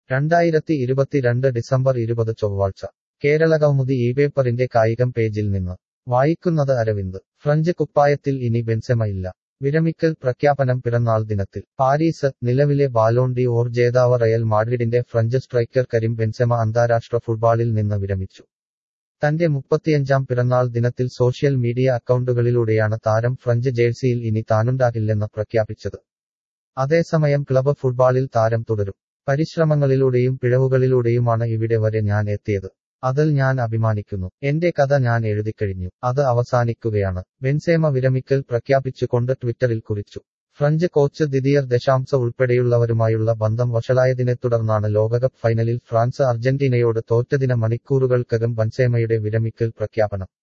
രണ്ടായിരത്തി ഇരുപത്തിരണ്ട് ഡിസംബർ ഇരുപത് ചൊവ്വാഴ്ച കേരള കൗമുദി ഈ പേപ്പറിന്റെ കായികം പേജിൽ നിന്ന് വായിക്കുന്നത് അരവിന്ദ് ഫ്രഞ്ച് കുപ്പായത്തിൽ ഇനി ബെൻസെമയില്ല വിരമിക്കൽ പ്രഖ്യാപനം പിറന്നാൾ ദിനത്തിൽ പാരീസ് നിലവിലെ Ballon d'Or Real മാഡ്രിഡിന്റെ ഫ്രഞ്ച് സ്ട്രൈക്കർ കരീം ബെൻസെമ അന്താരാഷ്ട്ര ഫുട്ബോളിൽ നിന്ന് വിരമിച്ചു തന്റെ മുപ്പത്തിയഞ്ചാം പിറന്നാൾ ദിനത്തിൽ സോഷ്യൽ മീഡിയ അക്കൗണ്ടുകളിലൂടെയാണ് താരം ഫ്രഞ്ച് ജേഴ്സിയിൽ ഇനി താനുണ്ടാകില്ലെന്ന് പ്രഖ്യാപിച്ചത് അതേസമയം ക്ലബ് ഫുട്ബോളിൽ താരം തുടരും പരിശ്രമങ്ങളിലൂടെയും പിഴവുകളിലൂടെയുമാണ് ഇവിടെ വരെ ഞാൻ എത്തിയത് അതിൽ ഞാൻ അഭിമാനിക്കുന്നു എന്റെ കഥ ഞാൻ എഴുതിക്കഴിഞ്ഞു അത് അവസാനിക്കുകയാണ് ബെൻസേമ വിരമിക്കൽ പ്രഖ്യാപിച്ചുകൊണ്ട് ട്വിറ്ററിൽ കുറിച്ചു ഫ്രഞ്ച് കോച്ച് ദിദിയർ ദശാംശ ഉൾപ്പെടെയുള്ളവരുമായുള്ള ബന്ധം വഷളായതിനെ തുടർന്നാണ് ലോകകപ്പ് ഫൈനലിൽ ഫ്രാൻസ് അർജന്റീനയോട് തോറ്റതിന് മണിക്കൂറുകൾക്കകം ബൻസേമയുടെ വിരമിക്കൽ പ്രഖ്യാപനം